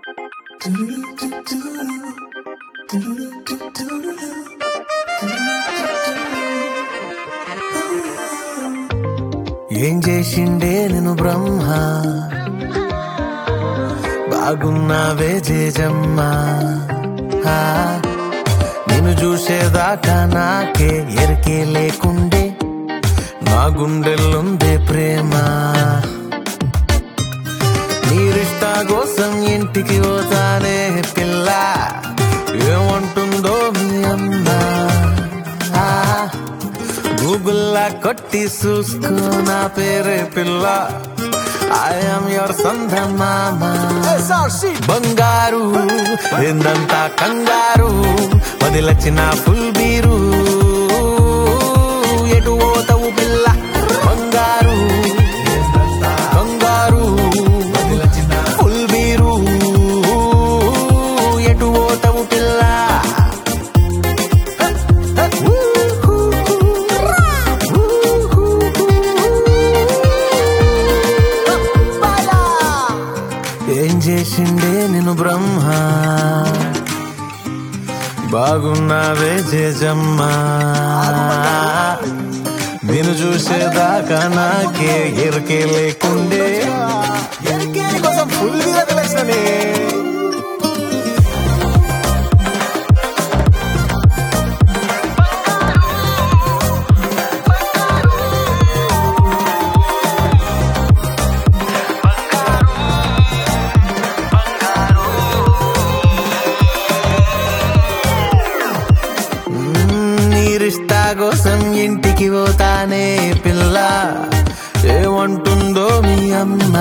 ఏం చేసిండే నేను బ్రహ్మ బాగున్నావే జేజమ్మా ఆ, నిన్ను చూసేదాకా నాకే ఎరికే లేకుండే నా గుండెల్లుందే ప్రేమ నీరిష్టా కోసం ఇంటికి పోతానే పిల్ల ఏమంటుందో మీ అమ్మ ఆ, గూగుల్లా కొట్టి చూసుకో నా పేరే పిల్ల ఐఎమ్ యువర్ సొంత మామ బంగారు ఏందంతా కంగారు వదిలచిన ఫుల్ బీరు ఎటు పోతావు పిల్ల బంగారు కంగారు వదిలచిన ఫుల్ బీరు ఎటు పోతావు పిల్ల ఏం చేసిండే నేను బ్రహ్మ బాగున్నావే జేజమ్మా నేను చూసేదాకా నాకే ఎరికే లేకుండే కోసం ఫుల్ గా తెలిసిననే మ్మ్, నీరిష్టా కోసం ఇంటికి పోతానే పిల్ల ఏమంటుందో మీ అమ్మ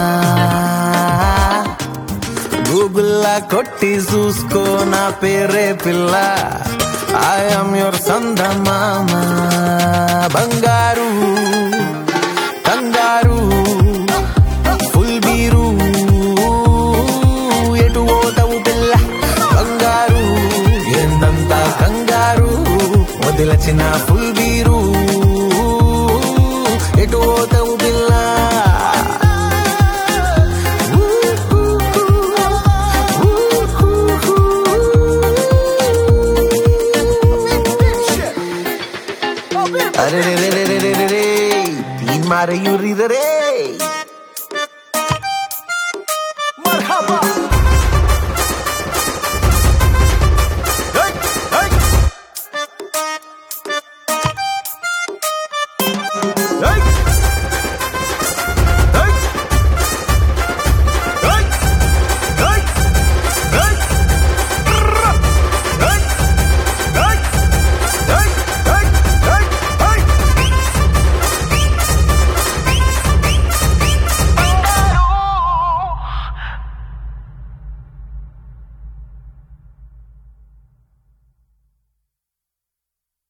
గూగుల్లా కొట్టి చూసుకో నా పేరే పిల్ల ఐఎమ్ యువర్ సంద మామ బంగారు కంగారు ఫుల్ బీరు ఎటు పోతావు పిల్ల బంగారు ఏందంతా కంగారు వదిలచిన ఫుల్ బీరు ఎటు పోతావు పిల్ల అరే రే రే రే రే రే రే రే తీన్ మారే యూరి రే